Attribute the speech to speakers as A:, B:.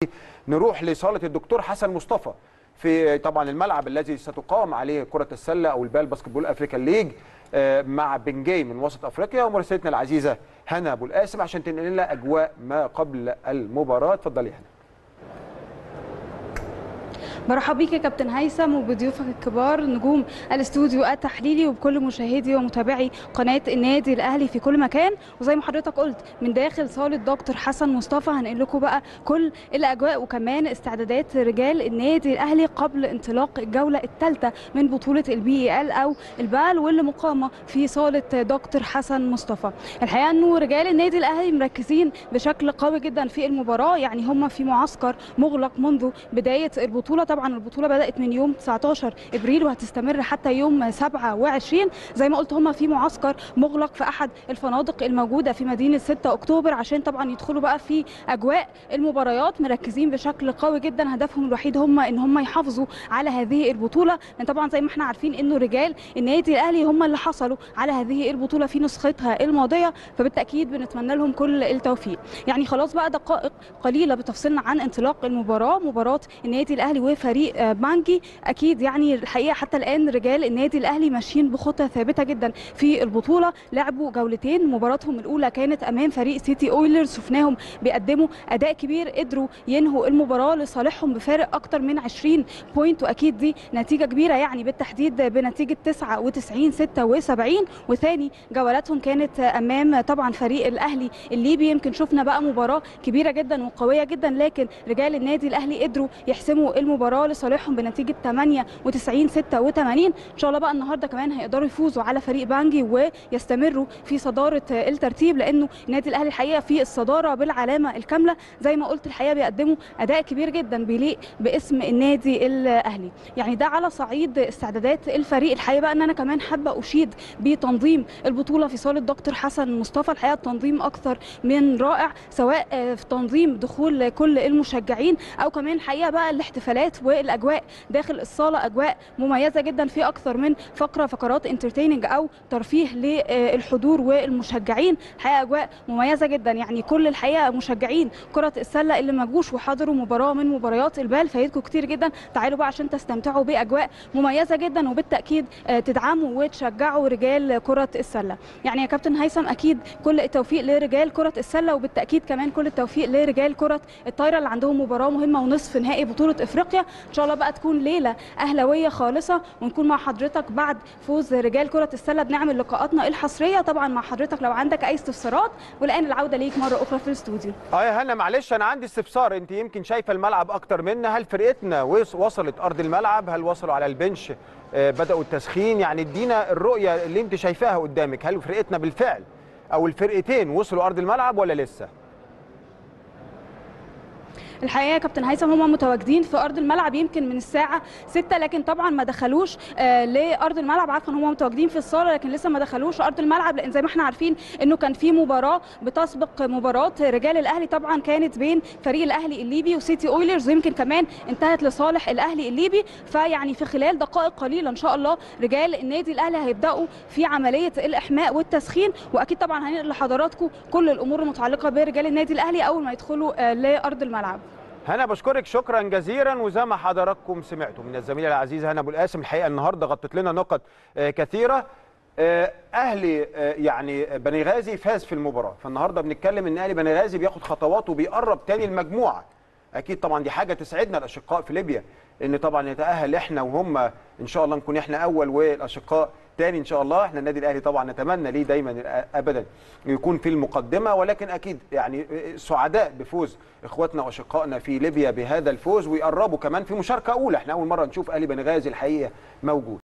A: نروح لصاله الدكتور حسن مصطفى في طبعا الملعب الذي ستقام عليه كره السله او البال باسكتبول افريكان ليج آه، مع بنجاي من وسط افريقيا ومراسلتنا العزيزه هنا ابو القاسم عشان تنقل لنا اجواء ما قبل المباراه اتفضلي هنا
B: مرحبا بيك يا كابتن هيثم وبضيوفك الكبار نجوم الاستوديو التحليلي وبكل مشاهدي ومتابعي قناه النادي الاهلي في كل مكان وزي ما حضرتك قلت من داخل صاله دكتور حسن مصطفى هنقل لكم بقى كل الاجواء وكمان استعدادات رجال النادي الاهلي قبل انطلاق الجوله الثالثه من بطوله البي اي ال او البال واللي مقامه في صاله دكتور حسن مصطفى الحقيقه انه رجال النادي الاهلي مركزين بشكل قوي جدا في المباراه يعني هم في معسكر مغلق منذ بدايه البطوله طبعا البطوله بدات من يوم 19 ابريل وهتستمر حتى يوم 27 زي ما قلت هم في معسكر مغلق في احد الفنادق الموجوده في مدينه 6 اكتوبر عشان طبعا يدخلوا بقى في اجواء المباريات مركزين بشكل قوي جدا هدفهم الوحيد هم ان هم يحافظوا على هذه البطوله لان طبعا زي ما احنا عارفين انه رجال النادي الاهلي هم اللي حصلوا على هذه البطوله في نسختها الماضيه فبالتاكيد بنتمنى لهم كل التوفيق يعني خلاص بقى دقائق قليله بتفصلنا عن انطلاق المباراه مباراه النادي الاهلي وفريق آه، بانجي اكيد يعني الحقيقه حتى الان رجال النادي الاهلي ماشيين بخطى ثابته جدا في البطوله لعبوا جولتين مباراتهم الاولى كانت امام فريق سيتي اويلرز شفناهم بيقدموا اداء كبير قدروا ينهوا المباراه لصالحهم بفارق اكتر من 20 بوينت واكيد دي نتيجه كبيره يعني بالتحديد بنتيجه 99 76 وثاني جولاتهم كانت امام طبعا فريق الاهلي الليبي يمكن شفنا بقى مباراه كبيره جدا وقويه جدا لكن رجال النادي الاهلي قدروا يحسموا المباراه لصالحهم بنتيجه 98 86 ان شاء الله بقى النهارده كمان هيقدروا يفوزوا على فريق بانجي ويستمروا في صداره الترتيب لانه النادي الاهلي الحقيقه في الصداره بالعلامه الكامله زي ما قلت الحقيقه بيقدموا اداء كبير جدا بيليق باسم النادي الاهلي يعني ده على صعيد استعدادات الفريق الحقيقه بقى ان انا كمان حابه اشيد بتنظيم البطوله في صاله دكتور حسن مصطفى الحقيقه التنظيم اكثر من رائع سواء آه، في تنظيم دخول كل المشجعين او كمان الحقيقه بقى الاحتفالات والاجواء داخل الصاله اجواء مميزه جدا في اكثر من فقره فقرات انترتيننج او ترفيه للحضور والمشجعين الحقيقه اجواء مميزه جدا يعني كل الحقيقه مشجعين كره السله اللي ما جوش وحضروا مباراه من مباريات البال فايتكم كتير جدا تعالوا بقى عشان تستمتعوا باجواء مميزه جدا وبالتاكيد آه، تدعموا وتشجعوا رجال كره السله يعني يا كابتن هيثم اكيد كل التوفيق لرجال كره السله وبالتاكيد كمان كل التوفيق لرجال كره الطايره اللي عندهم مباراه مهمه ونصف نهائي بطوله افريقيا ان شاء الله بقى تكون ليله اهلاويه خالصه ونكون مع حضرتك بعد فوز رجال كره السله بنعمل لقاءاتنا الحصريه طبعا مع حضرتك لو عندك اي استفسارات والان العوده ليك مره اخرى في الاستوديو
A: اه يا هنا معلش انا عندي استفسار انت يمكن شايفه الملعب اكتر منا هل فرقتنا وص- وصلت ارض الملعب هل وصلوا على البنش آه، بداوا التسخين يعني ادينا الرؤيه اللي انت شايفاها قدامك هل فرقتنا بالفعل او الفرقتين وصلوا ارض الملعب ولا لسه
B: الحقيقه يا كابتن هيثم هم متواجدين في ارض الملعب يمكن من الساعه 6 لكن طبعا ما دخلوش آه لارض الملعب عارفه ان هم متواجدين في الصاله لكن لسه ما دخلوش ارض الملعب لان زي ما احنا عارفين انه كان في مباراه بتسبق مباراه رجال الاهلي طبعا كانت بين فريق الاهلي الليبي وسيتي اويلرز ويمكن كمان انتهت لصالح الاهلي الليبي فيعني في خلال دقائق قليله ان شاء الله رجال النادي الاهلي هيبداوا في عمليه الاحماء والتسخين واكيد طبعا هننقل لحضراتكم كل الامور المتعلقه برجال النادي الاهلي اول ما يدخلوا آه لارض الملعب
A: هنا بشكرك شكرا جزيلا وزي ما حضراتكم سمعتوا من الزميله العزيزه هنا ابو القاسم الحقيقه النهارده غطت لنا نقط آه، كثيره آه، اهلي آه، يعني بني غازي فاز في المباراه فالنهارده بنتكلم ان اهلي بني غازي بياخد خطوات وبيقرب تاني المجموعه اكيد طبعا دي حاجه تسعدنا الاشقاء في ليبيا ان طبعا نتاهل احنا وهم ان شاء الله نكون احنا اول والاشقاء تاني ان شاء الله احنا النادي الاهلي طبعا نتمنى ليه دايما ابدا يكون في المقدمه ولكن اكيد يعني سعداء بفوز اخواتنا واشقائنا في ليبيا بهذا الفوز ويقربوا كمان في مشاركه اولى احنا اول مره نشوف اهلي بنغازي الحقيقه موجود